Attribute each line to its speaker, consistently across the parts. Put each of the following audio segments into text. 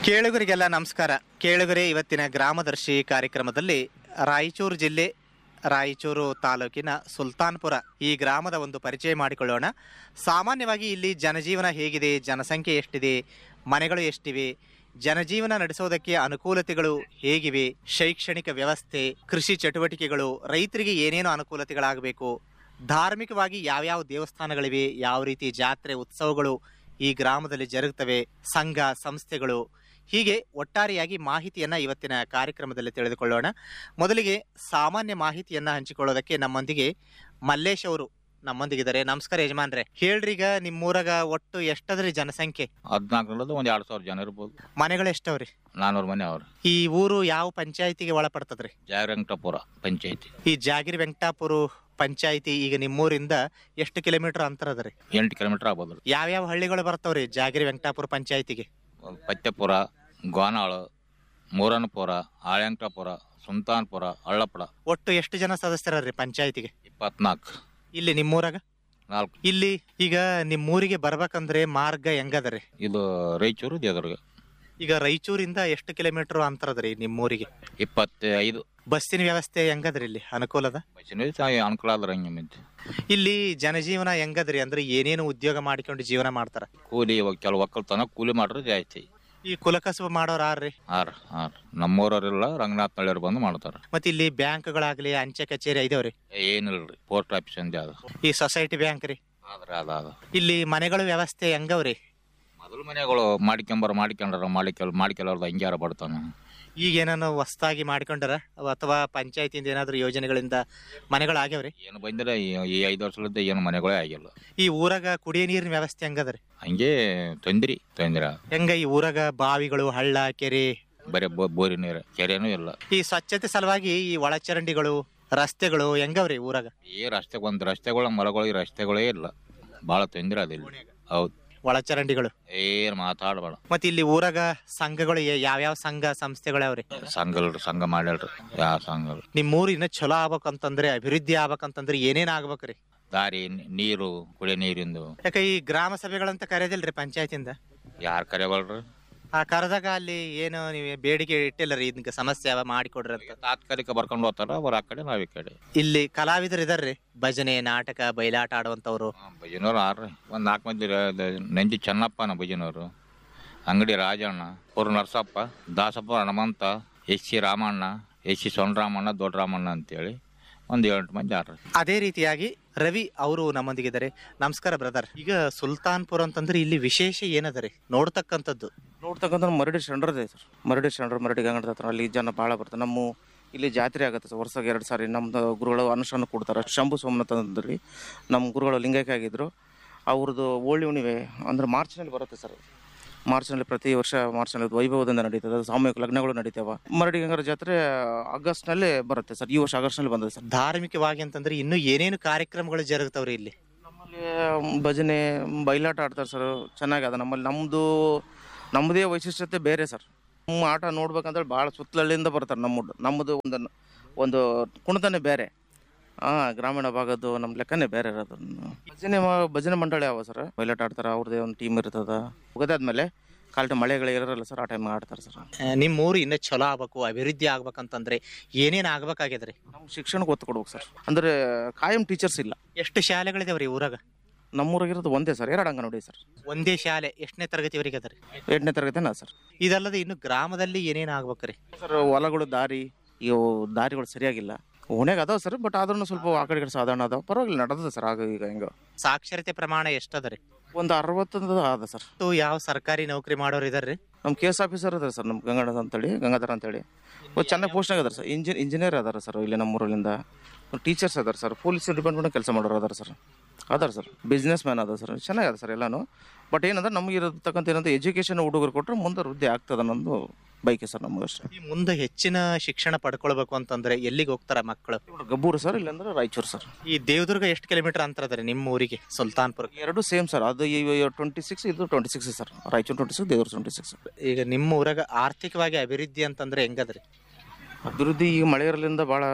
Speaker 1: ಕೇಳುಗರಿಗೆಲ್ಲ ನಮಸ್ಕಾರ ಕೇಳುಗರೆ ಇವತ್ತಿನ ಗ್ರಾಮದರ್ಶಿ ಕಾರ್ಯಕ್ರಮದಲ್ಲಿ ರಾಯಚೂರು ಜಿಲ್ಲೆ ರಾಯಚೂರು ತಾಲೂಕಿನ ಸುಲ್ತಾನ್ಪುರ ಈ ಗ್ರಾಮದ ಒಂದು ಪರಿಚಯ ಮಾಡಿಕೊಳ್ಳೋಣ ಸಾಮಾನ್ಯವಾಗಿ ಇಲ್ಲಿ ಜನಜೀವನ ಹೇಗಿದೆ ಜನಸಂಖ್ಯೆ ಎಷ್ಟಿದೆ ಮನೆಗಳು ಎಷ್ಟಿವೆ ಜನಜೀವನ ನಡೆಸೋದಕ್ಕೆ ಅನುಕೂಲತೆಗಳು ಹೇಗಿವೆ ಶೈಕ್ಷಣಿಕ ವ್ಯವಸ್ಥೆ ಕೃಷಿ ಚಟುವಟಿಕೆಗಳು ರೈತರಿಗೆ ಏನೇನು ಅನುಕೂಲತೆಗಳಾಗಬೇಕು ಧಾರ್ಮಿಕವಾಗಿ ಯಾವ್ಯಾವ ದೇವಸ್ಥಾನಗಳಿವೆ ಯಾವ ರೀತಿ ಜಾತ್ರೆ ಉತ್ಸವಗಳು ಈ ಗ್ರಾಮದಲ್ಲಿ ಜರುಗುತ್ತವೆ ಸಂಘ ಸಂಸ್ಥೆಗಳು ಹೀಗೆ ಒಟ್ಟಾರೆಯಾಗಿ ಮಾಹಿತಿಯನ್ನ ಇವತ್ತಿನ ಕಾರ್ಯಕ್ರಮದಲ್ಲಿ ತಿಳಿದುಕೊಳ್ಳೋಣ ಮೊದಲಿಗೆ ಸಾಮಾನ್ಯ ಮಾಹಿತಿಯನ್ನ ಹಂಚಿಕೊಳ್ಳೋದಕ್ಕೆ ನಮ್ಮೊಂದಿಗೆ ಮಲ್ಲೇಶ್ ಅವರು ನಮ್ಮೊಂದಿಗಿದ್ದಾರೆ ನಮಸ್ಕಾರ ಯಜಮಾನ್ರೆ ಹೇಳ್ರೀಗ ನಿಮ್ಮೂರಾಗ ಒಟ್ಟು ಎಷ್ಟದ್ರಿ ಜನಸಂಖ್ಯೆ
Speaker 2: ಹದಿನಾಲ್ಕರಲ್ಲದು ಒಂದ್ ಎರಡ್ ಸಾವಿರ ಜನ ಇರ್ಬೋದು
Speaker 1: ಮನೆಗಳು ಎಷ್ಟವ್ರಿ
Speaker 2: ನಾನೂರು ಮನೆ ಅವ್ರು
Speaker 1: ಈ ಊರು ಯಾವ ಪಂಚಾಯತಿಗೆ ಒಳಪಡ್ತದ್ರಿ
Speaker 2: ಜಾಗರಂಗಟಪುರ ಪಂಚಾಯತಿ
Speaker 1: ಈ ಜಾಗಿರಿ ವೆಂಕಟಾಪುರ ಪಂಚಾಯತಿ ಈಗ ನಿಮ್ಮೂರಿಂದ ಎಷ್ಟು ಕಿಲೋಮೀಟರ್ ಅಂತರ ಅದರಿ
Speaker 2: ಎಂಟು ಕಿಲೋಮೀಟರ್ ಆಗ್ಬೋದು
Speaker 1: ಯಾವ್ಯಾವ ಹಳ್ಳಿಗಳು ಬರ್ತಾವ್ರಿ ಜಾಗಿರಿ ವೆಂಕಟಾಪುರ ಪಂಚಾಯತಿಗೆ
Speaker 2: ಪತ್ಯಪುರ ಗೋನಾಳು ಮೂರನಪುರ ಆಳ್ಯಂಕಟಪುರ ಸುಲ್ತಾನ್ಪುರ ಹಳ್ಳಪುರ
Speaker 1: ಒಟ್ಟು ಎಷ್ಟು ಜನ ಸದಸ್ಯರಲ್ರಿ ಪಂಚಾಯತಿಗೆ
Speaker 2: ಇಪ್ಪತ್ನಾಲ್ಕು
Speaker 1: ಇಲ್ಲಿ ನಿಮ್ಮೂರಾಗ
Speaker 2: ನಾಲ್ಕು
Speaker 1: ಇಲ್ಲಿ ಈಗ ನಿಮ್ಮೂರಿಗೆ ಬರ್ಬೇಕಂದ್ರೆ ಮಾರ್ಗ ಹೆಂಗದರಿ
Speaker 2: ಇದು ರಾಯಚೂರು ದೇವದುರ್ಗ
Speaker 1: ಈಗ ರಾಯಚೂರಿಂದ ಎಷ್ಟು ಕಿಲೋಮೀಟರ್ ಅಂತರ ಅದರಿ ನಿಮ್ಮೂರಿಗೆ
Speaker 2: ಇಪ್ಪತ್ತೈದು
Speaker 1: ಬಸ್ಸಿನ ವ್ಯವಸ್ಥೆ ಹೆಂಗದ್ರಿ ಇಲ್ಲಿ ಅನುಕೂಲದ
Speaker 2: ಬಸ್ಸಿನ ಅನುಕೂಲ ಆದ್ರ ಹಂಗೆ ಮತ್ತೆ
Speaker 1: ಇಲ್ಲಿ ಜನಜೀವನ ಹೆಂಗದ್ರಿ ಅಂದ್ರೆ ಏನೇನು ಉದ್ಯೋಗ ಮಾಡ್ಕೊಂಡು ಜೀವನ ಮಾಡ್ತಾರ
Speaker 2: ಕೂಲಿ ಇವಾಗ ಕೆಲವು ಒಕ್ಕಲ್ತನ ಕೂಲಿ ಮಾಡ್ರೆ ಜಾಸ್ತಿ
Speaker 1: ಈ ಕುಲಕಸಬು ಮಾಡೋರು ಆರ್ರಿ
Speaker 2: ಆರ್ ಆರ್ ನಮ್ಮೂರವರೆಲ್ಲ ರಂಗನಾಥ್ ನಳ್ಳಿಯವ್ರು ಬಂದು ಮಾಡ್ತಾರ
Speaker 1: ಮತ್ತೆ ಇಲ್ಲಿ ಬ್ಯಾಂಕ್ಗಳಾಗ್ಲಿ ಅಂಚೆ ಕಚೇರಿ ಐದವ್ರಿ
Speaker 2: ಏನಿಲ್ರಿ ಪೋಸ್ಟ್ ಆಫೀಸ್ ಅಂದೆ ಅದು
Speaker 1: ಈ ಸೊಸೈಟಿ ಬ್ಯಾಂಕ್ ರೀ
Speaker 2: ಆದ್ರೆ ಅದ ಅದು
Speaker 1: ಇಲ್ಲಿ ಮನೆಗಳ ವ್ಯವಸ್ಥೆ ಹೆಂಗವ್ರಿ
Speaker 2: ಮೊದಲು ಮನೆಗಳು ಮಾಡ್ಕೊಂಬರ ಮಾಡ್ಕೊಂಡ್ರ ಮಾಡಿಕೆಲ್ ಮಾಡ್ಕೆಲ್ಲವ್ರದ್ದು ಹಂಗ್ಯಾರ ಬಡ್ತಾನ
Speaker 1: ಈಗ ಏನಾನು ಹೊಸ್ದಾಗಿ ಮಾಡ್ಕೊಂಡಾರ ಅಥವಾ ಪಂಚಾಯತಿಯಿಂದ ಏನಾದ್ರು ಯೋಜನೆಗಳಿಂದ ಮನೆಗಳಾಗ್ಯಾವ್ರಿ
Speaker 2: ಏನು ಬಂದಿಲ್ಲ ಈ- ಈ ಐದು ವರ್ಷದಿಂದ ಏನು ಮನೆಗಳೇ ಆಗಿಲ್ಲ
Speaker 1: ಈ ಊರಾಗ ಕುಡಿಯೋ ನೀರಿನ ವ್ಯವಸ್ಥೆ ಹೆಂಗದ್ರಿ
Speaker 2: ಹಂಗೆ ತೊಂದ್ರಿ ತೊಂದ್ರೆ
Speaker 1: ಹೆಂಗ ಈ ಊರಾಗ ಬಾವಿಗಳು ಹಳ್ಳ ಕೆರೆ
Speaker 2: ಬರೀ ಬೊ- ಬೋರಿ ನೀರು ಕೆರೆನೂ ಇಲ್ಲ
Speaker 1: ಈ ಸ್ವಚ್ಛತೆ ಸಲುವಾಗಿ ಈ ಒಳಚರಂಡಿಗಳು ರಸ್ತೆಗಳು ಹೆಂಗವ್ರಿ ಊರಾಗ
Speaker 2: ಈ ರಸ್ತೆ ಒಂದು ರಸ್ತೆಗಳ ಮರಗಳು ಈ ರಸ್ತೆಗಳೇ ಇಲ್ಲ ಭಾಳ ತೊಂದ್ರೆ ಅದಿಲ್ಲ ಹೌದು
Speaker 1: ಒಳಚರಂಡಿಗಳು
Speaker 2: ಏನು ಮಾತಾಡಬೇಡ
Speaker 1: ಮತ್ತೆ ಇಲ್ಲಿ ಊರಾಗ ಸಂಘಗಳು ಯಾ- ಯಾವ್ಯಾವ ಸಂಘ ಸಂಸ್ಥೆಗಳವ್ರಿ
Speaker 2: ಸಂಘಲ್ರಿ ಸಂಘ ಮಾಡ್ಯಾಳ್ರಿ ಯಾವ ಸಂಘ
Speaker 1: ನಿಮ್ ಊರ್ ಇನ್ನ ಚಲೋ ಆಗ್ಬೇಕಂತಂದ್ರೆ ಅಭಿವೃದ್ಧಿ ಆಗ್ಬೇಕಂತಂದ್ರೆ ಏನೇನ್ ಆಗ್ಬೇಕ್ರಿ
Speaker 2: ದಾರಿ ನಿ- ನೀರು ಕುಡಿಯೋ ನೀರಿಂದು
Speaker 1: ಯಾಕ ಈ ಗ್ರಾಮ ಸಭೆಗಳಂತ ಕರೆಯೋದಿಲ್ರಿ ಪಂಚಾಯತಿಂದ
Speaker 2: ಯಾರು ಕರೆಯಬಲ್ರಿ
Speaker 1: ಆ ಕರೆದಾಗ ಅಲ್ಲಿ ಏನು ನೀವು ಬೇಡಿಕೆ ಇಟ್ಟಿಲ್ಲರಿ ಇದಕ್ಕೆ ಸಮಸ್ಯೆ ಅವ ಮಾಡಿಕೊಡ್ರಿ ಅಂತ
Speaker 2: ತಾತ್ಕಾಲಿಕ ಬರ್ಕೊಂಡು ಹೋಗ್ತಾರ ಅವ್ರ ಆ ಕಡೆ ನಾವ್ ಈ ಕಡೆ
Speaker 1: ಇಲ್ಲಿ ಕಲಾವಿದರು ಇದಾರ್ರಿ ಭಜನೆ ನಾಟಕ ಬಯಲಾಟ ಆಡುವಂತವ್ರು
Speaker 2: ಭಜನವ್ರು ಆರ್ರಿ ಒಂದು ನಾಲ್ಕು ಮಂದಿ ರ- ದ- ನಂಜಿ ಚೆನ್ನಪ್ಪನ ಭಜನವರು ಅಂಗಡಿ ರಾಜಣ್ಣ ಪುರ್ Narasappa Dasappa Hanumantha S C Ramanna S C Sondramanna ದೊಡ್ಡ ರಾಮಣ್ಣ ಅಂತೇಳಿ ಒಂದು ಎಂಟು ಮಂದಿ ಆರ್ರಿ
Speaker 1: ಅದೇ ರೀತಿಯಾಗಿ ರವಿ ಅವರು ನಮ್ಮೊಂದಿಗಿದ್ದಾರೆ ನಮಸ್ಕಾರ ಬ್ರದರ್ ಈಗ ಸುಲ್ತಾನ್ಪುರ್ ಅಂತಂದ್ರೆ ಇಲ್ಲಿ ವಿಶೇಷ ಏನದರಿ ನೋಡ್ತಕ್ಕಂಥದ್ದು
Speaker 3: ನೋಡ್ತಕ್ಕಂಥ ಮರಡಿ ಶಂಡ್ರ ಇದೆ ಸರ್ ಮರಡಿ ಶಂಡ್ರ ಮರಡಿ ಗಂಗಡ ಹತ್ರ ಅಲ್ಲಿ ಜನ ಭಾಳ ಬರ್ತಾರೆ ನಮ್ಮ ಇಲ್ಲಿ ಜಾತ್ರೆ ಆಗುತ್ತೆ ಸರ್ ವರ್ಷಕ್ಕೆ ಎರಡು ಸಾರಿ ನಮ್ಮದು ಗುರುಗಳು ಅನುಷ್ಠಾನ ಕೊಡ್ತಾರೆ ಶಂಭು ಸೋಮನಾಥ್ ಅಂತಂದ್ರಿ ನಮ್ಮ ಗುರುಗಳು ಲಿಂಗೈಕ್ಯ ಆಗಿದ್ರು ಅವ್ರದ್ದು ಹೋಳಿ ಹುಣ್ಣಿಮೆ ಅಂದ್ರೆ ಮಾರ್ಚ್ನಲ್ಲಿ ಬರುತ್ತೆ ಸರ್ ಮಾರ್ಚ್ನಲ್ಲಿ ಪ್ರತಿ ವರ್ಷ ಮಾರ್ಚ್ನಲ್ಲಿ ವೈಭವದಿಂದ ನಡೀತದೆ ಅದು ಸಾಮೂಹಿಕ ಲಗ್ನಗಳು ನಡೀತಾವ ಮರಡಿ ಗಂಗರ ಜಾತ್ರೆ ಆಗಸ್ಟ್ನಲ್ಲಿ ಬರುತ್ತೆ ಸರ್ ಈ ವರ್ಷ ಆಗಸ್ಟ್ನಲ್ಲಿ ಬಂದಿದೆ ಸರ್
Speaker 1: ಧಾರ್ಮಿಕವಾಗಿ ಅಂತಂದ್ರೆ ಇನ್ನು ಏನೇನು ಕಾರ್ಯಕ್ರಮಗಳು ಜರುಗ್ತಾವ್ರಿ ಇಲ್ಲಿ
Speaker 3: ನಮ್ಮಲ್ಲಿ ಭಜನೆ ಬಯಲಾಟ ಆಡ್ತಾರೆ ಸರ್ ಚೆನ್ನಾಗಿ ಅದ ನಮ್ಮಲ್ಲಿ ನಮ್ಮದು ನಮ್ಮದೇ ವೈಶಿಷ್ಟ್ಯತೆ ಬೇರೆ ಸರ್ ನಮ್ಮ ಆಟ ನೋಡ್ಬೇಕಂದ್ರೆ ಭಾಳ ಸುತ್ತಲಳ್ಳಿಯಿಂದ ಬರ್ತಾರೆ ನಮ್ಮ ನಮ್ಮದು ಒಂದು ಒಂದು ಕುಣಿತನೇ ಬೇರೆ ಹಾಂ ಗ್ರಾಮೀಣ ಭಾಗದ್ದು ನಮ್ಮ ಲೆಕ್ಕನೇ ಬೇರೆ ಇರೋದು ಭಜನೆ ಮಾ- ಭಜನೆ ಮಂಡಳಿ ಅವ ಸರ್ ಬಯಲಾಟ ಆಡ್ತಾರೆ ಅವ್ರದ್ದೇ ಒಂದು ಟೀಮ್ ಇರ್ತದ ಮುಗಿದಾದ್ಮೇಲೆ ಕಾಲ್ಟ ಮಳೆಗಳು ಇರಲ್ಲ ಸರ್ ಆ ಟೈಮ್ ಆಡ್ತಾರೆ ಸರ್
Speaker 1: ಆ, ನಿಮ್ ಊರು ಇನ್ನೂ ಚಲೋ ಆಗ್ಬೇಕು ಅಭಿವೃದ್ಧಿ ಆಗ್ಬೇಕಂತಂದ್ರೆ ಏನೇನ್ ಆಗ್ಬೇಕಾಗ್ಯದ್ರಿ
Speaker 3: ನಮ್ಮ ಶಿಕ್ಷಣಕ್ಕೆ ಒತ್ತು ಕೊಡ್ಬೇಕು ಸರ್ ಅಂದರೆ ಕಾಯಂ ಟೀಚರ್ಸ್ ಇಲ್ಲ
Speaker 1: ಎಷ್ಟು ಶಾಲೆಗಳಿದಾವ್ರಿ ಊರಾಗ
Speaker 3: ನಮ್ಮೂರಾಗಿರೋದು ಒಂದೇ ಸರ್ ಎರಡು ಅಂಗನವಾಡಿ ಸರ್
Speaker 1: ಒಂದೇ ಶಾಲೆ ಎಷ್ಟನೇ ತರಗತಿವರೆಗೆ ಅದರಿ
Speaker 3: ಎಂಟನೇ ತರಗತಿನ ಸರ್
Speaker 1: ಇದಲ್ಲದೆ ಇನ್ನು ಗ್ರಾಮದಲ್ಲಿ ಏನೇನ್ ಆಗ್ಬೇಕ್ರಿ
Speaker 3: ಸರ್ ಹೊಲಗಳು ದಾರಿ ಇವು ದಾರಿಗಳು ಸರಿಯಾಗಿಲ್ಲ ಓಣ್ಯಾಗ ಅದಾವ ಸರ್ ಬಟ್ ಆದ್ರೂ ಸ್ವಲ್ಪ ಆ ಕಡೆ ಈ ಕಡೆ ಸಾಧಾರಣ ಅದಾವ ಪರವಾಗಿಲ್ಲ ನಡೆದ ಸರ್ ಆಗ ಈಗ ಹಿಂಗ
Speaker 1: ಸಾಕ್ಷರತೆ ಪ್ರಮಾಣ ಎಷ್ಟದರಿ
Speaker 3: ಒಂದು ಅರವತ್ತೊಂದು ಅದ ಸರ್
Speaker 1: ಮತ್ತು ಯಾವ ಸರ್ಕಾರಿ ನೌಕರಿ ಮಾಡೋರು ಇದಾರ್ರಿ
Speaker 3: ನಮ್ಮ ಕೆ ಎಸ್ ಆಫೀಸರ್ ಅದಾರ ಸರ್ ನಮ್ಮ ಗಂಗಾಧರ ಅಂತೇಳಿ ಗಂಗಾಧರ ಅಂತೇಳಿ ಒಂದು ಚೆನ್ನಾಗಿ ಪೋಸ್ಟ್ನಾಗ ಅದಾರ ಸರ್ ಇಂಜಿ ಇಂಜಿನಿಯರ್ ಅದಾರ ಸರ್ ಇಲ್ಲಿ ನಮ್ಮ ಊರಲ್ಲಿಂದ ಟೀಚರ್ಸ್ ಅದಾರ ಸರ್ ಪೊಲೀಸ್ ಡಿಪಾರ್ಟ್ಮೆಂಟ್ ಕೆಲಸ ಮಾಡೋರು ಅದಾರ ಸರ್ ಅದಾರ ಸರ್ ಬಿಸ್ನೆಸ್ ಮ್ಯಾನ್ ಅದ ಸರ್ ಚೆನ್ನಾಗಿ ಅದ ಸರ್ ಎಲ್ಲಾನು ಬಟ್ ಏನಂದ್ರೆ ನಮಗೆ ಇರತಕ್ಕಂಥ ಏನಂದ್ರೆ ಎಜುಕೇಷನ್ ಹುಡುಗರು ಕೊಟ್ಟರೆ ಮುಂದೆ ವೃದ್ಧಿ ಆಗ್ತದೆ ಅನ್ನೋದು ಬೈಕೆ ಸರ್ ನಮಗೆ ಅಷ್ಟೇ
Speaker 1: ಈ ಮುಂದೆ ಹೆಚ್ಚಿನ ಶಿಕ್ಷಣ ಪಡ್ಕೊಳ್ಬೇಕು ಅಂತಂದ್ರೆ ಎಲ್ಲಿಗೆ ಹೋಗ್ತಾರ ಮಕ್ಕಳು
Speaker 3: ಗಬ್ಬೂರು ಸರ್ ಇಲ್ಲಾಂದ್ರೆ ರಾಯಚೂರು ಸರ್
Speaker 1: ಈ ದೇವದುರ್ಗ ಎಷ್ಟು ಕಿಲೋಮೀಟರ್ ಅಂತರ ಅದರಿ ನಿಮ್ಮ ಊರಿಗೆ ಸುಲ್ತಾನ್ಪುರ
Speaker 3: ಎರಡು ಸೇಮ್ ಸರ್ ಅದು ಟ್ವೆಂಟಿ ಸಿಕ್ಸ್ ಇದು twenty six sir Raichur twenty six ದೇವ್ರ ಟ್ವೆಂಟಿ ಸಿಕ್ಸ್
Speaker 1: ಈಗ ನಿಮ್ಮ ಊರಾಗ ಆರ್ಥಿಕವಾಗಿ ಅಭಿವೃದ್ಧಿ ಅಂತಂದ್ರೆ ಹೆಂಗದ್ರಿ
Speaker 3: ಅಭಿವೃದ್ಧಿ ಈಗ ಮಳೆ ಇರಲಿಂದ ಭಾಳ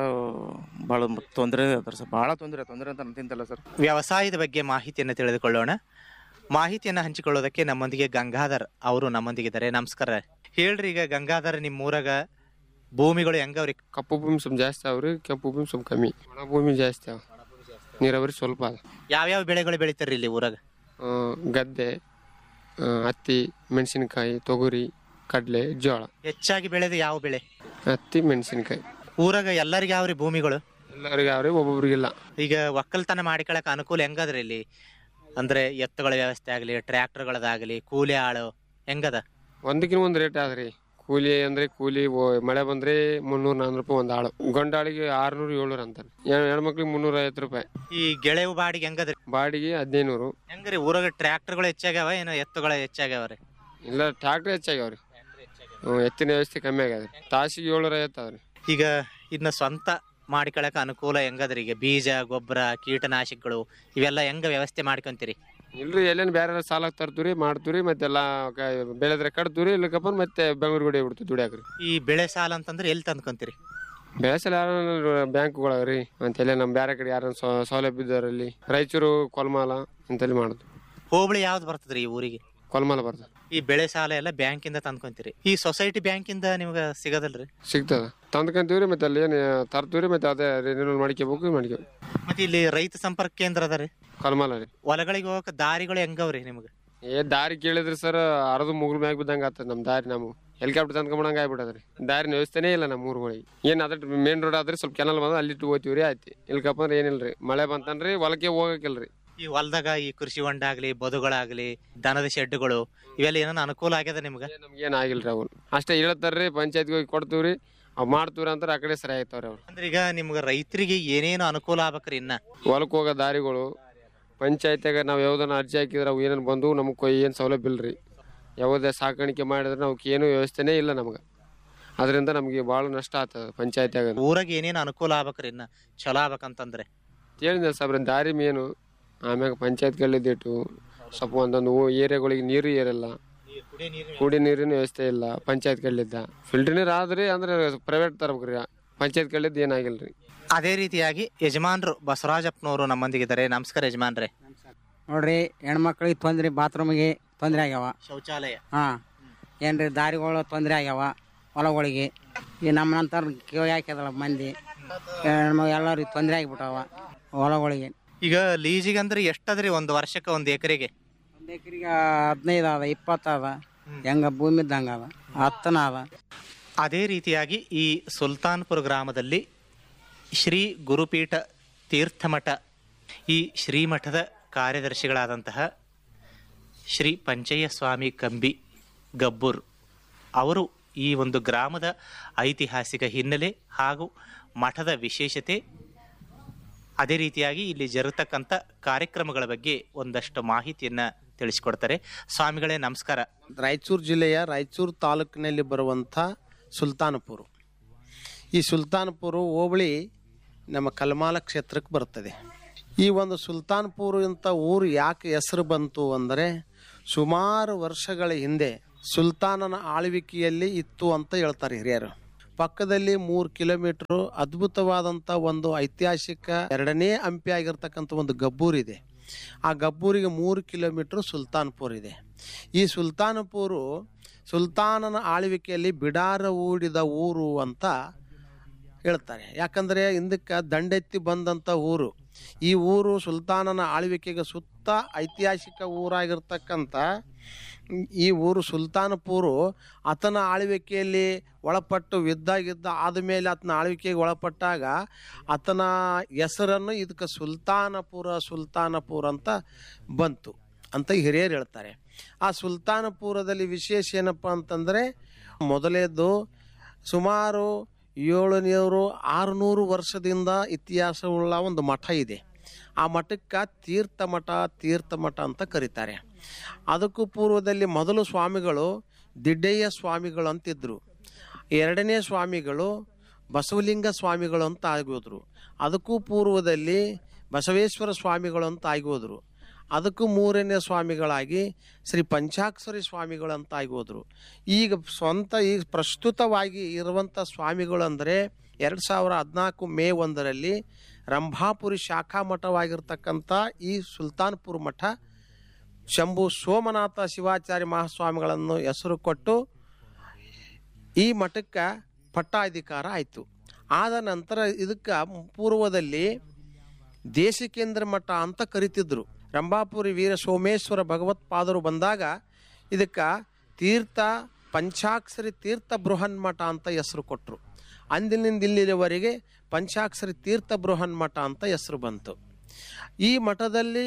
Speaker 3: ಭಾಳ ತೊಂದರೆ ಅದ ಸರ್ ಭಾಳ ತೊಂದರೆ ತೊಂದರೆ ಅಂತ ಅಂತಿಂತಲ್ಲ ಸರ್
Speaker 1: ವ್ಯವಸಾಯದ ಬಗ್ಗೆ ಮಾಹಿತಿಯನ್ನು ತಿಳಿದುಕೊಳ್ಳೋಣ ಮಾಹಿತಿಯನ್ನು ಹಂಚಿಕೊಳ್ಳೋದಕ್ಕೆ ನಮ್ಮೊಂದಿಗೆ ಗಂಗಾಧರ್ ಅವರು ನಮ್ಮೊಂದಿಗಿದ್ದಾರೆ ನಮಸ್ಕಾರ ಹೇಳ್ರಿ ಈಗ ಗಂಗಾಧರ್ ನಿಮ್ಮ ಊರಾಗ ಭೂಮಿಗಳು ಹೆಂಗವ್ರಿ
Speaker 4: ಕಪ್ಪು ಭೂಮಿ ಸ್ವಲ್ಪ ಜಾಸ್ತಿ ಅವ್ರಿ ಕೆಂಪು ಭೂಮಿ ಸ್ವಲ್ಪ ಕಮ್ಮಿ ಒಣ ಭೂಮಿ ಜಾಸ್ತಿ ಅವ ನೀರಾವರಿ ಸ್ವಲ್ಪ ಅದ
Speaker 1: ಯಾವ್ಯಾವ ಬೆಳೆಗಳು ಬೆಳಿತಾರ್ರಿ ಇಲ್ಲಿ ಊರಾಗ
Speaker 4: ಆ, ಗದ್ದೆ ಆ, ಹತ್ತಿ ಮೆಣಸಿನಕಾಯಿ ತೊಗರಿ ಕಡಲೆ ಜೋಳ
Speaker 1: ಹೆಚ್ಚಾಗಿ ಬೆಳೆದು ಯಾವ ಬೆಳೆ
Speaker 4: ಹತ್ತಿ ಮೆಣಸಿನಕಾಯಿ
Speaker 1: ಊರಾಗ ಎಲ್ಲರಿಗೆ ಯಾವ್ರಿ ಭೂಮಿಗಳು
Speaker 4: ಎಲ್ಲರಿಗೆ ಅವ್ರಿ ಒಬ್ಬೊಬ್ರಿಗಿಲ್ಲ
Speaker 1: ಈಗ ಒಕ್ಕಲ್ತನ ಮಾಡಿಕೊಳ್ಳಕ್ ಅನುಕೂಲ ಹೆಂಗದ್ರಿ ಇಲ್ಲಿ ಅಂದ್ರೆ ಎತ್ತುಗಳ ವ್ಯವಸ್ಥೆ ಆಗಲಿ ಟ್ರ್ಯಾಕ್ಟರ್ಗಳದಾಗಲಿ ಕೂಲಿ ಆಳು ಹೆಂಗದ
Speaker 4: ಒಂದಕ್ಕಿಂತ ಒಂದು ರೇಟ್ ಆದ್ರಿ ಕೂಲಿ ಅಂದ್ರೆ ಕೂಲಿ ಓ- ಮಳೆ ಬಂದ್ರೆ ಮುನ್ನೂರ ನಾನ್ನೂರು ರೂಪಾಯಿ ಒಂದು ಆಳು ಗಂಡಾಳಿಗೆ ಆರ್ನೂರು ಏಳ್ನೂರು ಅಂತಾರೆ ಹೆಣ್ಮಕ್ಳಿಗೆ ಮುನ್ನೂರ ಐವತ್ತು ರೂಪಾಯಿ
Speaker 1: ಈ ಗೆಳೆವು ಬಾಡಿಗೆ ಹೆಂಗದ್ರಿ
Speaker 4: ಬಾಡಿಗೆ ಹದಿನೈನೂರು
Speaker 1: ಹೆಂಗ್ರಿ ಊರಾಗ ಟ್ರ್ಯಾಕ್ಟರ್ಗಳು ಹೆಚ್ಚಾಗ್ಯಾವ ಏನೋ ಎತ್ತುಗಳ ಹೆಚ್ಚಾಗ್ಯಾವ ರೀ
Speaker 4: ಇಲ್ಲ ಟ್ಯಾಕ್ಟ್ರಿ ಹೆಚ್ಚಾಗ್ಯಾವ್ರಿ ಹ್ಞೂ ಎತ್ತಿನ ವ್ಯವಸ್ಥೆ ಕಮ್ಮಿ ಆಗ್ಯದ್ರಿ ತಾಸಿಗೆ ಏಳ್ನೂರ ಐವತ್ತು ಅವ್ರಿ
Speaker 1: ಈಗ ಇನ್ನ ಸ್ವಂತ ಮಾಡಿಕೊಳ್ಳಕ ಅನುಕೂಲ ಹೆಂಗದ್ರಿ ಈಗ ಬೀಜ ಗೊಬ್ಬರ ಕೀಟನಾಶಕಗಳು ಇವೆಲ್ಲ ಹೆಂಗ ವ್ಯವಸ್ಥೆ ಮಾಡ್ಕೊಂತೀರಿ
Speaker 4: ಇಲ್ರಿ ಎಲ್ಲೇನು ಬೇರೆ ಸಾಲ ತರ್ತೀರಿ ಮಾಡ್ತೀರಿ ಮತ್ತೆಲ್ಲ ಕ- ಬೆಳೆದ್ರೆ ಕಟ್ತೀರಿ ಇಲ್ಲಕಪ್ಪ ಮತ್ತೆ ಬೆಂಗಳೂರು ಗುಡಿ ಬಿಡ್ತೀವಿ ದುಡಿಯಾಕ್ರಿ
Speaker 1: ಈ ಬೆಳೆ ಸಾಲ ಅಂತಂದ್ರೆ ಎಲ್ಲಿ ತಂದ್ಕೊಂತೀರಿ
Speaker 4: ಬೆಳೆಸಲ ಯಾರು ಬ್ಯಾಂಕ್ಗಳಾಗ್ರಿ ಮತ್ತೆ ಎಲ್ಲ ನಮ್ಮ ಬೇರೆ ಕಡೆ ಯಾರು ಸೌಲಭ್ಯ ಇದ್ದವರಲ್ಲಿ ರಾಯಚೂರು ಕೊಲ್ಮಾಲ ಇಂತಲ್ಲಿ ಮಾಡುದು
Speaker 1: ಹೋಬಳಿ ಯಾವ್ದು ಬರ್ತದ್ರಿ ಈ ಊರಿಗೆ
Speaker 4: ಕೊಲ್ಮಾಲ ಬರ್ತದೆ
Speaker 1: ಈ ಬೆಳೆ ಸಾಲ ಎಲ್ಲ ಬ್ಯಾಂಕಿಂದ ತಂದ್ಕೊಂತೀರಿ ಈ ಸೊಸೈಟಿ ಬ್ಯಾಂಕಿಂದ ನಿಮ್ಗೆ ಸಿಗೋದಲ್ರಿ
Speaker 4: ಸಿಗ್ತದ ತಂದ್ಕೊಂತೀವ್ರಿ ಮತ್ತೆ ಅಲ್ಲಿ ಏನು ತರ್ತೀವ್ರಿ ಮತ್ತೆ ಅದೇ ರಿನ್ಯೂವಲ್ ಮಾಡ್ಕೋಬೇಕು ಮಾಡ್ಕೋ
Speaker 1: ಮತ್ತೆ ಇಲ್ಲಿ ರೈತ ಸಂಪರ್ಕ ಕೇಂದ್ರ ಅದ ರೀ
Speaker 4: ಕೊಲ್ಮಾಲ ರೀ
Speaker 1: ಹೊಲಗಳಿಗೆ ಹೋಗಕ್ ದಾರಿಗಳು ಹೆಂಗವ್ರಿ ನಿಮ್ಗೆ
Speaker 4: ಏ ದಾರಿ ಕೇಳಿದ್ರಿ ಸರ್ ಅರ್ದು ಮುಗುಲ್ ಮ್ಯಾಗ ಬಿದ್ದಂಗ ಆಗ್ತದ ನಮ್ಮ ದಾರಿ ನಾವು ಹೆಲಿಕಾಪ್ಟರ್ ತಂದ್ಕೊಂಬಂಗ ಆಗ್ಬಿಟ್ಟದ್ರಿ ದಾರಿನ ವ್ಯವಸ್ಥೆನೇ ಇಲ್ಲ ನಮ್ಮ ಊರುಗಳಿಗೆ ಏನು ಅದ್ರ ಮೇನ್ ರೋಡ್ ಆದ್ರಿ ಸ್ವಲ್ಪ ಕೆನಲ್ ಬಂದ ಅಲ್ಲಿ ಹೋಗ್ತೀವ್ರಿ ಆಯ್ತು ಇಲ್ಕಪ್ಪ ಅಂದ್ರೆ ಏನಿಲ್ರಿ ಮಳೆ ಬಂತನ್ರಿ ಹೊಲಕ್ಕೆ ಹೋಗಕ್ಕಿಲ್ರಿ
Speaker 1: ಈ ಹೊಲದಾಗ ಈ ಕೃಷಿ ಹೊಂಡ ಆಗ್ಲಿ ಬದುಗಳಾಗ್ಲಿ ದನದ ಶೆಡ್ಗಳು ಇವೆಲ್ಲ ಏನೋ ಅನುಕೂಲ ಆಗ್ಯದ ನಿಮ್ಗೆ
Speaker 4: ನಮ್ಗೆ ಏನು ಆಗಿಲ್ರಿ ಅವ್ರು ಅಷ್ಟೇ ಹೇಳ್ತಾರ್ರಿ ಪಂಚಾಯತ್ಗೆ ಹೋಗಿ ಕೊಡ್ತೀವ್ರಿ ಅವ್ ಮಾಡ್ತೀವ್ರಿ ಅಂತಾರೆ ಆ ಕಡೆ ಸರಿ ಆಯ್ತವ್ರಿ ಅವ್ರು
Speaker 1: ಅಂದ್ರೆ ಈಗ ನಿಮ್ಗೆ ರೈತರಿಗೆ ಏನೇನು ಅನುಕೂಲ ಆಗ್ಬೇಕ್ರಿ ಇನ್ನ
Speaker 4: ಹೊಲಕ್ಕೆ ಹೋಗೋ ದಾರಿಗಳು ಪಂಚಾಯತ್ಯಾಗ ನಾವು ಯಾವ್ದನ್ನ ಅರ್ಜಿ ಹಾಕಿದ್ರೆ ಅವು ಏನೇನು ಬಂದು ನಮಗೆ ಏನು ಸೌಲಭ್ಯ ಇಲ್ರಿ ಯಾವುದೇ ಸಾಕಾಣಿಕೆ ಮಾಡಿದ್ರೆ ಅವಕ್ಕೆ ಏನು ವ್ಯವಸ್ಥೆನೇ ಇಲ್ಲ ನಮ್ಗೆ ಅದರಿಂದ ನಮಗೆ ಭಾಳ ನಷ್ಟ ಆಗ್ತದೆ ಪಂಚಾಯತ್ಯಾಗ
Speaker 1: ಊರಾಗ ಏನೇನು ಅನುಕೂಲ ಆಗ್ಬೇಕ್ರಿ ಇನ್ನ ಚಲೋ ಆಗ್ಬೇಕಂತಂದ್ರೆ
Speaker 4: ಹೇಳಿದೆ ಸಾಬ್ರ ದಾರಿ ಮೇನು ಆಮ್ಯಾಗ ಪಂಚಾಯತ್ಗಳಿದ್ದಿಟ್ಟು ಸ್ವಲ್ಪ ಒಂದೊಂದು ಊ- ಏರಿಯಾಗಳಿಗೆ ನೀರು ಏರಲ್ಲ ಕುಡಿ ನೀರಿನ ವ್ಯವಸ್ಥೆ ಇಲ್ಲ ಪಂಚಾಯತ್ಗಳಿದ್ದ ಫಿಲ್ಟರ್ ನೀರು ಆದ್ರಿ ಅಂದ್ರೆ ಪ್ರೈವೇಟ್ ತರ್ಬೇಕ್ರಿ ಪಂಚಾಯತ್ಗಳಿದ್ದು ಏನಾಗಿಲ್ರಿ
Speaker 1: ಅದೇ ರೀತಿಯಾಗಿ ಯಜಮಾನ್ರು ಬಸವರಾಜಪ್ಪನವರು ನಮ್ಮೊಂದಿಗಿದ್ದಾರೆ ನಮಸ್ಕಾರ ಯಜಮಾನ್ರೆ
Speaker 5: ನೋಡ್ರಿ ಹೆಣ್ಮಕ್ಳಿಗೆ ತೊಂದ್ರೆ ಬಾತ್ರೂಮಿಗೆ ತೊಂದರೆ ಆಗ್ಯಾವ
Speaker 1: ಶೌಚಾಲಯ
Speaker 5: ಹಾಂ ಏನ್ರಿ ದಾರಿಗಳು ತೊಂದರೆ ಆಗ್ಯಾವ ಹೊಲಗಳಿಗೆ ಈ ನಮ್ಮ ನಂತರ ಕಿವಿ ಹಾಕ್ಯದಲ್ಲ ಮಂದಿ ಹೆಣ್ಮ ಎಲ್ಲರಿಗೆ ತೊಂದರೆ ಆಗಿಬಿಟ್ಟವ ಹೊಲಗಳಿಗೆ
Speaker 1: ಈಗ ಲೀಜಿಗೆ ಅಂದ್ರೆ ಎಷ್ಟದ್ರಿ ಒಂದು ವರ್ಷಕ್ಕೆ ಒಂದು ಎಕರೆಗೆ
Speaker 5: ಒಂದು ಎಕರೆಗೆ ಹದಿನೈದು ಅದ ಇಪ್ಪತ್ತು ಅದ ಹೆಂಗ ಭೂಮಿ ಇದ್ದಂಗೆ ಅದ ಹತ್ತನ ಅದ
Speaker 1: ಅದೇ ರೀತಿಯಾಗಿ ಈ ಸುಲ್ತಾನ್ಪುರ ಗ್ರಾಮದಲ್ಲಿ ಶ್ರೀ ಗುರುಪೀಠ ತೀರ್ಥಮಠ ಈ ಶ್ರೀಮಠದ ಕಾರ್ಯದರ್ಶಿಗಳಾದಂತಹ ಶ್ರೀ ಪಂಚಯ್ಯ ಸ್ವಾಮಿ ಕಂಬಿ ಗಬ್ಬೂರ್ ಅವರು ಈ ಒಂದು ಗ್ರಾಮದ ಐತಿಹಾಸಿಕ ಹಿನ್ನೆಲೆ ಹಾಗೂ ಮಠದ ವಿಶೇಷತೆ ಅದೇ ರೀತಿಯಾಗಿ ಇಲ್ಲಿ ಜರುಗತಕ್ಕಂಥ ಕಾರ್ಯಕ್ರಮಗಳ ಬಗ್ಗೆ ಒಂದಷ್ಟು ಮಾಹಿತಿಯನ್ನು ತಿಳಿಸಿಕೊಡ್ತಾರೆ ಸ್ವಾಮಿಗಳೇ ನಮಸ್ಕಾರ
Speaker 6: ರಾಯಚೂರು ಜಿಲ್ಲೆಯ ರಾಯಚೂರು ತಾಲೂಕಿನಲ್ಲಿ ಬರುವಂಥ ಸುಲ್ತಾನಪುರ ಈ ಸುಲ್ತಾನಪುರ ಹೋಬಳಿ ನಮ್ಮ ಕಲ್ಮಾಲ ಕ್ಷೇತ್ರಕ್ಕೆ ಬರ್ತದೆ ಈ ಒಂದು ಸುಲ್ತಾನ್ಪುರ ಅಂತ ಊರು ಯಾಕೆ ಹೆಸರು ಬಂತು ಅಂದರೆ ಸುಮಾರು ವರ್ಷಗಳ ಹಿಂದೆ ಸುಲ್ತಾನನ ಆಳ್ವಿಕೆಯಲ್ಲಿ ಇತ್ತು ಅಂತ ಹೇಳ್ತಾರೆ ಹಿರಿಯರು ಪಕ್ಕದಲ್ಲಿ ಮೂರು ಕಿಲೋಮೀಟರ್ ಅದ್ಭುತವಾದಂಥ ಒಂದು ಐತಿಹಾಸಿಕ ಎರಡನೇ ಹಂಪಿ ಆಗಿರ್ತಕ್ಕಂಥ ಒಂದು ಗಬ್ಬೂರಿದೆ ಆ ಗಬ್ಬೂರಿಗೆ ಮೂರು ಕಿಲೋಮೀಟರ್ ಸುಲ್ತಾನ್ಪುರ್ ಇದೆ ಈ ಸುಲ್ತಾನಪುರು ಸುಲ್ತಾನನ ಆಳ್ವಿಕೆಯಲ್ಲಿ ಬಿಡಾರ ಹೂಡಿದ ಊರು ಅಂತ ಹೇಳ್ತಾರೆ ಯಾಕಂದರೆ ಹಿಂದಕ್ಕೆ ದಂಡೆತ್ತಿ ಬಂದಂಥ ಊರು ಈ ಊರು ಸುಲ್ತಾನನ ಆಳ್ವಿಕೆಗೆ ಸುತ್ತ ಐತಿಹಾಸಿಕ ಊರಾಗಿರ್ತಕ್ಕಂಥ ಈ ಊರು ಸುಲ್ತಾನಪುರು ಆತನ ಆಳ್ವಿಕೆಯಲ್ಲಿ ಒಳಪಟ್ಟು ಯುದ್ಧ ಗಿದ್ದ ಆದಮೇಲೆ ಆತನ ಆಳ್ವಿಕೆಗೆ ಒಳಪಟ್ಟಾಗ ಆತನ ಹೆಸರನ್ನು ಇದಕ್ಕೆ ಸುಲ್ತಾನಪುರ ಸುಲ್ತಾನಪುರ ಅಂತ ಬಂತು ಅಂತ ಹಿರಿಯರು ಹೇಳ್ತಾರೆ ಆ ಸುಲ್ತಾನಪುರದಲ್ಲಿ ವಿಶೇಷ ಏನಪ್ಪ ಅಂತಂದರೆ ಮೊದಲೇದು ಸುಮಾರು ಏಳುನೂರು ಆರುನೂರು ವರ್ಷದಿಂದ ಇತಿಹಾಸವುಳ್ಳ ಒಂದು ಮಠ ಇದೆ ಆ ಮಠಕ್ಕೆ ತೀರ್ಥ ಮಠ ತೀರ್ಥ ಮಠ ಅಂತ ಕರೀತಾರೆ ಅದಕ್ಕೂ ಪೂರ್ವದಲ್ಲಿ ಮೊದಲು ಸ್ವಾಮಿಗಳು ದಿಡ್ಡಯ್ಯ ಸ್ವಾಮಿಗಳು ಅಂತಿದ್ರು ಎರಡನೇ ಸ್ವಾಮಿಗಳು ಬಸವಲಿಂಗ ಸ್ವಾಮಿಗಳು ಅಂತ ಆಗೋದ್ರು ಅದಕ್ಕೂ ಪೂರ್ವದಲ್ಲಿ ಬಸವೇಶ್ವರ ಸ್ವಾಮಿಗಳು ಅಂತ ಆಗೋದ್ರು ಅದಕ್ಕೂ ಮೂರನೇ ಸ್ವಾಮಿಗಳಾಗಿ ಶ್ರೀ ಪಂಚಾಕ್ಷರಿ ಸ್ವಾಮಿಗಳು ಅಂತ ಆಗೋದ್ರು ಈಗ ಸ್ವಂತ ಈಗ ಪ್ರಸ್ತುತವಾಗಿ ಇರುವಂಥ ಸ್ವಾಮಿಗಳು ಅಂದರೆ ಎರಡು ಸಾವಿರ ಹದಿನಾಲ್ಕು ಮೇ ಒಂದರಲ್ಲಿ ರಂಭಾಪುರಿ ಶಾಖಾ ಮಠವಾಗಿರ್ತಕ್ಕಂಥ ಈ ಸುಲ್ತಾನ್ಪುರ ಮಠ ಶಂಭು ಸೋಮನಾಥ ಶಿವಾಚಾರ್ಯ ಮಹಾಸ್ವಾಮಿಗಳನ್ನು ಹೆಸರು ಕೊಟ್ಟು ಈ ಮಠಕ್ಕೆ ಪಟ್ಟಾಧಿಕಾರ ಆಯಿತು ಆದ ನಂತರ ಇದಕ್ಕೆ ಪೂರ್ವದಲ್ಲಿ ದೇಶಿಕೇಂದ್ರ ಮಠ ಅಂತ ಕರಿತಿದ್ರು ರಂಭಾಪುರಿ ವೀರ ಸೋಮೇಶ್ವರ ಭಗವತ್ಪಾದರು ಬಂದಾಗ ಇದಕ್ಕೆ ತೀರ್ಥ ಪಂಚಾಕ್ಷರಿ ತೀರ್ಥ ಬೃಹನ್ ಮಠ ಅಂತ ಹೆಸರು ಕೊಟ್ಟರು ಅಂದಿನಿಂದ ಇಲ್ಲಿವರೆಗೆ ಪಂಚಾಕ್ಷರಿ ತೀರ್ಥ ಬೃಹನ್ ಮಠ ಅಂತ ಹೆಸರು ಬಂತು ಈ ಮಠದಲ್ಲಿ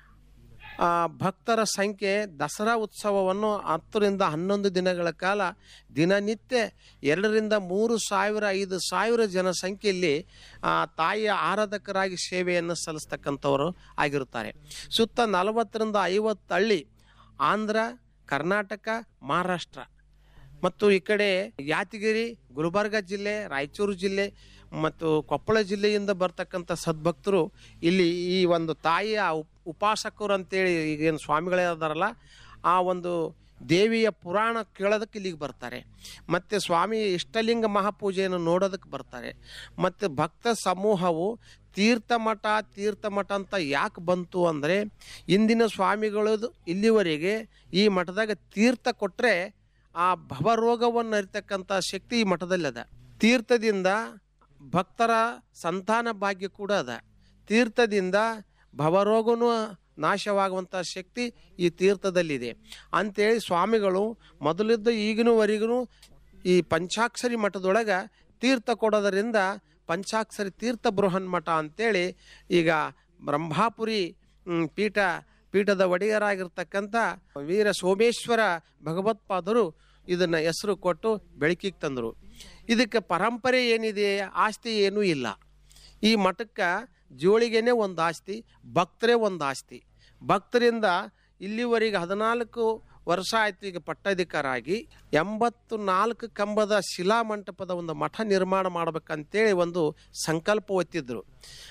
Speaker 6: ಆ, ಭಕ್ತರ ಸಂಖ್ಯೆ ದಸರಾ ಉತ್ಸವವನ್ನು ಹತ್ತರಿಂದ ಹನ್ನೊಂದು ದಿನಗಳ ಕಾಲ ದಿನನಿತ್ಯ ಎರಡರಿಂದ ಮೂರು ಸಾವಿರ ಐದು ಸಾವಿರ ಜನಸಂಖ್ಯೆಯಲ್ಲಿ ಆ, ತಾಯಿಯ ಆರಾಧಕರಾಗಿ ಸೇವೆಯನ್ನು ಸಲ್ಲಿಸ್ತಕ್ಕಂಥವರು ಆಗಿರುತ್ತಾರೆ ಸುತ್ತ ನಲವತ್ತರಿಂದ ಐವತ್ತು ಹಳ್ಳಿ ಆಂಧ್ರ ಕರ್ನಾಟಕ ಮಹಾರಾಷ್ಟ್ರ ಮತ್ತು ಈ ಕಡೆ ಯಾದಗಿರಿ ಗುಲ್ಬರ್ಗ ಜಿಲ್ಲೆ ರಾಯಚೂರು ಜಿಲ್ಲೆ ಮತ್ತು ಕೊಪ್ಪಳ ಜಿಲ್ಲೆಯಿಂದ ಬರ್ತಕ್ಕಂಥ ಸದ್ಭಕ್ತರು ಇಲ್ಲಿ ಈ ಒಂದು ತಾಯಿಯ ಉಪ್- ಉಪಾಸಕರು ಅಂತೇಳಿ ಈಗೇನು ಸ್ವಾಮಿಗಳೇ ಅದಾರಲ್ಲ ಆ ಒಂದು ದೇವಿಯ ಪುರಾಣ ಕೇಳೋದಕ್ಕೆ ಇಲ್ಲಿಗೆ ಬರ್ತಾರೆ ಮತ್ತು ಸ್ವಾಮಿ ಇಷ್ಟಲಿಂಗ ಮಹಾಪೂಜೆಯನ್ನು ನೋಡೋದಕ್ಕೆ ಬರ್ತಾರೆ ಮತ್ತು ಭಕ್ತ ಸಮೂಹವು ತೀರ್ಥಮಠ ತೀರ್ಥಮಠ ಅಂತ ಯಾಕೆ ಬಂತು ಅಂದರೆ ಇಂದಿನ ಸ್ವಾಮಿಗಳದು ಇಲ್ಲಿವರೆಗೆ ಈ ಮಠದಾಗ ತೀರ್ಥ ಕೊಟ್ಟರೆ ಆ ಭವರೋಗವನ್ನು ಅರಿತಕ್ಕಂಥ ಶಕ್ತಿ ಈ ಮಠದಲ್ಲಿ ಅದ ತೀರ್ಥದಿಂದ ಭಕ್ತರ ಸಂತಾನ ಭಾಗ್ಯ ಕೂಡ ಅದ ತೀರ್ಥದಿಂದ ಭವರೋಗನೂ ನಾಶವಾಗುವಂಥ ಶಕ್ತಿ ಈ ತೀರ್ಥದಲ್ಲಿದೆ ಅಂಥೇಳಿ ಸ್ವಾಮಿಗಳು ಮೊದಲಿದ್ದ ಈಗಿನವರೆಗೂ ಈ ಪಂಚಾಕ್ಷರಿ ಮಠದೊಳಗೆ ತೀರ್ಥ ಕೊಡೋದರಿಂದ ಪಂಚಾಕ್ಷರಿ ತೀರ್ಥ ಬೃಹನ್ ಮಠ ಅಂತೇಳಿ ಈಗ ಬ್ರಹ್ಮಾಪುರಿ ಮ್, ಪೀಠ ಪೀಠದ ಒಡೆಯರಾಗಿರ್ತಕ್ಕಂಥ ವೀರ ಸೋಮೇಶ್ವರ ಭಗವತ್ಪಾದರು ಇದನ್ನು ಹೆಸರು ಕೊಟ್ಟು ಬೆಳಕಿಗೆ ತಂದರು ಇದಕ್ಕೆ ಪರಂಪರೆ ಏನಿದೆ ಆಸ್ತಿ ಏನೂ ಇಲ್ಲ ಈ ಮಠಕ್ಕೆ ಜೋಳಿಗೆನೇ ಒಂದು ಆಸ್ತಿ ಭಕ್ತರೇ ಒಂದು ಆಸ್ತಿ ಭಕ್ತರಿಂದ ಇಲ್ಲಿವರೆಗೆ ಹದಿನಾಲ್ಕು ವರ್ಷ ಆಯ್ತು ಈಗ ಪಟ್ಟಾಧಿಕಾರ ಆಗಿ ಎಂಬತ್ತು ನಾಲ್ಕು ಕಂಬದ ಶಿಲಾ ಮಂಟಪದ ಒಂದು ಮಠ ನಿರ್ಮಾಣ ಮಾಡ್ಬೇಕಂತೇಳಿ ಒಂದು ಸಂಕಲ್ಪ ಒತ್ತಿದ್ರು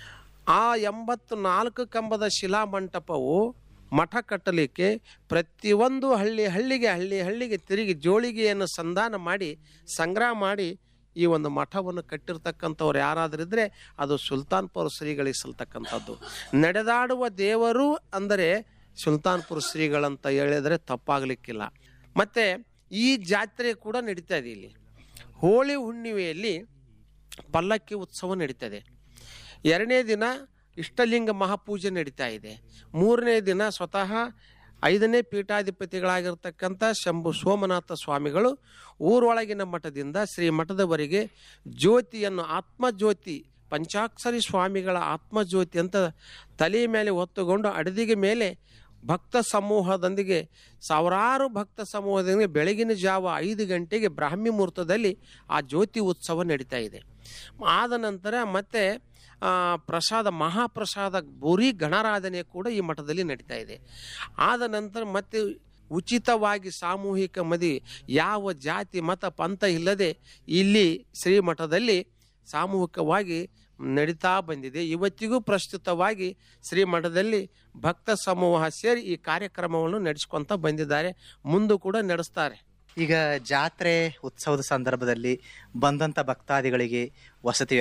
Speaker 6: ಆ ಎಂಬತ್ತು ನಾಲ್ಕು ಕಂಬದ ಶಿಲಾ ಮಂಟಪವು ಮಠ ಕಟ್ಟಲಿಕ್ಕೆ ಪ್ರತಿಯೊಂದು ಹಳ್ಳಿ ಹಳ್ಳಿಗೆ ಹಳ್ಳಿ ಹಳ್ಳಿಗೆ ತಿರುಗಿ ಜೋಳಿಗೆಯನ್ನು ಸಂಧಾನ ಮಾಡಿ ಸಂಗ್ರಹ ಮಾಡಿ ಈ ಒಂದು ಮಠವನ್ನು ಕಟ್ಟಿರ್ತಕ್ಕಂಥವ್ರು ಯಾರಾದರೂ ಇದ್ದರೆ ಅದು ಸುಲ್ತಾನ್ಪುರ ಶ್ರೀಗಳಿಗೆ ಸಲ್ತಕ್ಕಂಥದ್ದು ನಡೆದಾಡುವ ದೇವರು ಅಂದರೆ ಸುಲ್ತಾನ್ಪುರ ಶ್ರೀಗಳಂತ ಹೇಳಿದರೆ ತಪ್ಪಾಗಲಿಕ್ಕಿಲ್ಲ ಮತ್ತು ಈ ಜಾತ್ರೆ ಕೂಡ ನಡೀತಾ ಇದೆ ಇಲ್ಲಿ ಹೋಳಿ ಹುಣ್ಣಿಮೆಯಲ್ಲಿ ಪಲ್ಲಕ್ಕಿ ಉತ್ಸವ ನಡೀತದೆ ಎರಡನೇ ದಿನ ಇಷ್ಟಲಿಂಗ ಮಹಾಪೂಜೆ ನಡೀತಾ ಇದೆ ಮೂರನೇ ದಿನ ಸ್ವತಃ ಐದನೇ ಪೀಠಾಧಿಪತಿಗಳಾಗಿರ್ತಕ್ಕಂಥ ಶಂಭು ಸೋಮನಾಥ ಸ್ವಾಮಿಗಳು ಊರೊಳಗಿನ ಮಠದಿಂದ ಶ್ರೀ ಮಠದವರೆಗೆ ಜ್ಯೋತಿಯನ್ನು ಆತ್ಮಜ್ಯೋತಿ ಪಂಚಾಕ್ಷರಿ ಸ್ವಾಮಿಗಳ ಆತ್ಮಜ್ಯೋತಿ ಅಂತ ತಲೆಯ ಮೇಲೆ ಹೊತ್ತುಕೊಂಡು ಅಡದಿಗೆ ಮೇಲೆ ಭಕ್ತ ಸಮೂಹದೊಂದಿಗೆ ಸಾವಿರಾರು ಭಕ್ತ ಸಮೂಹದೊಂದಿಗೆ ಬೆಳಗಿನ ಜಾವ ಐದು ಗಂಟೆಗೆ ಬ್ರಾಹ್ಮಿ ಮುಹೂರ್ತದಲ್ಲಿ ಆ ಜ್ಯೋತಿ ಉತ್ಸವ ನಡೀತಾ ಇದೆ ಆದ ನಂತರ ಮತ್ತೆ ಆ, ಪ್ರಸಾದ ಮಹಾಪ್ರಸಾದ ಬುರಿ ಗಣರಾಧನೆ ಕೂಡ ಈ ಮಠದಲ್ಲಿ ನಡೀತಾ ಇದೆ ಆದ ನಂತರ ಮತ್ತೆ ಉಚಿತವಾಗಿ ಸಾಮೂಹಿಕ ಮದುವೆ ಯಾವ ಜಾತಿ ಮತ ಪಂಥ ಇಲ್ಲದೆ ಇಲ್ಲಿ ಶ್ರೀಮಠದಲ್ಲಿ ಸಾಮೂಹಿಕವಾಗಿ ನಡೀತಾ ಬಂದಿದೆ ಇವತ್ತಿಗೂ ಪ್ರಸ್ತುತವಾಗಿ ಶ್ರೀಮಠದಲ್ಲಿ ಭಕ್ತ ಸಮೂಹ ಸೇರಿ ಈ ಕಾರ್ಯಕ್ರಮವನ್ನು ನಡೆಸ್ಕೊಂತ ಬಂದಿದ್ದಾರೆ ಮುಂದೂ ಕೂಡ ನಡೆಸ್ತಾರೆ
Speaker 1: ಈಗ ಜಾತ್ರೆ ಉತ್ಸವದ ಸಂದರ್ಭದಲ್ಲಿ ಬಂದಂಥ ಭಕ್ತಾದಿಗಳಿಗೆ ವಸತಿ